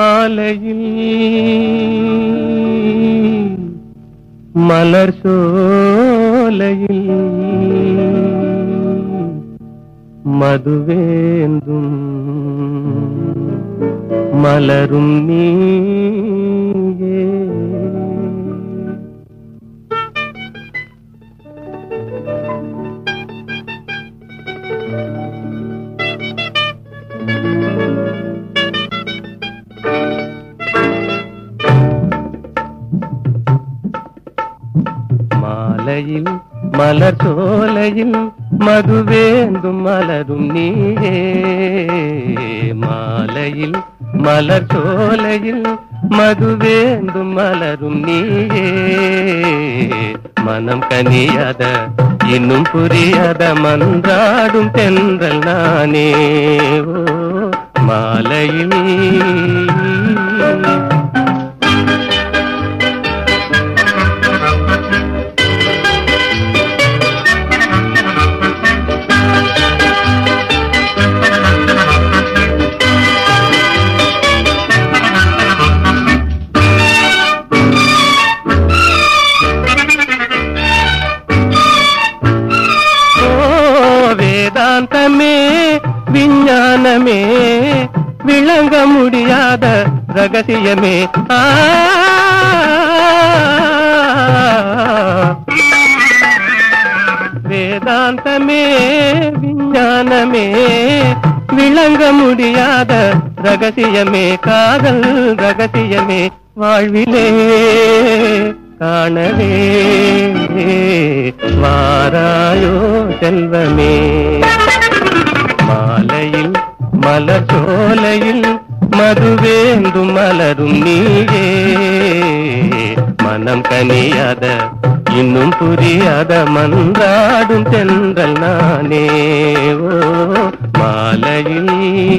மாலையில் மலர் சோலையில் மதுவேந்தும் மலரும் நீயே மாலையில் மலர் சோலையில் மதுவேந்தும் மலரும் நீயே மாலையில் மலர் சோலையில் மதுவேந்தும் மலரும் நீயே மனம் கனியாத இன்னும் புரியாத மன்றாடும் தென்றல் நானே ஓ மாலையில் ஓ வேதாந்தமே விஞ்ஞானமே விளங்க முடியாத ரகசியமே ஆ வேதாந்தமே விஞ்ஞானமே விளங்க முடியாத ரகசியமே காதல் ரகசியமே வாழ்விலே காணவே வாராயோ செல்வமே மாலையில் மலர் சோலையில் மதுவேந்தும் மலரும் நீயே மனம் கனியாத இன்னும் புரியாத மன்றாடும் தென்றல் நானே ஓ மாலையில்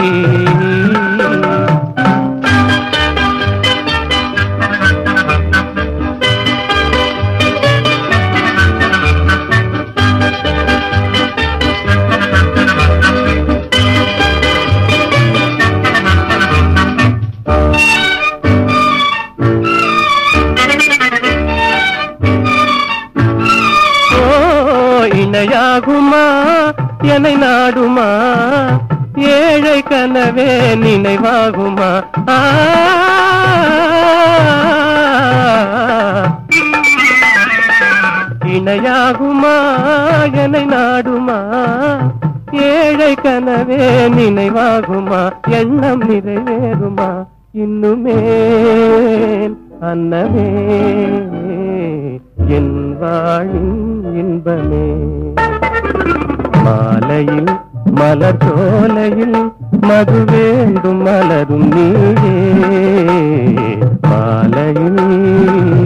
ஓ இணையாகுமா என்னை நாடுமா ஏழை கனவே நினைவாகுமா ஆ இணையாகுமா என்னை நாடுமா ஏழை கனவே நினைவாகுமா எண்ணம் நிறைவேறுமா இன்னுமே அன்னமே என் வாழின் இன்பமே மாலையில் மலர் சோலையில் மது வேண்டும் மலரும் நீயே மாலையில்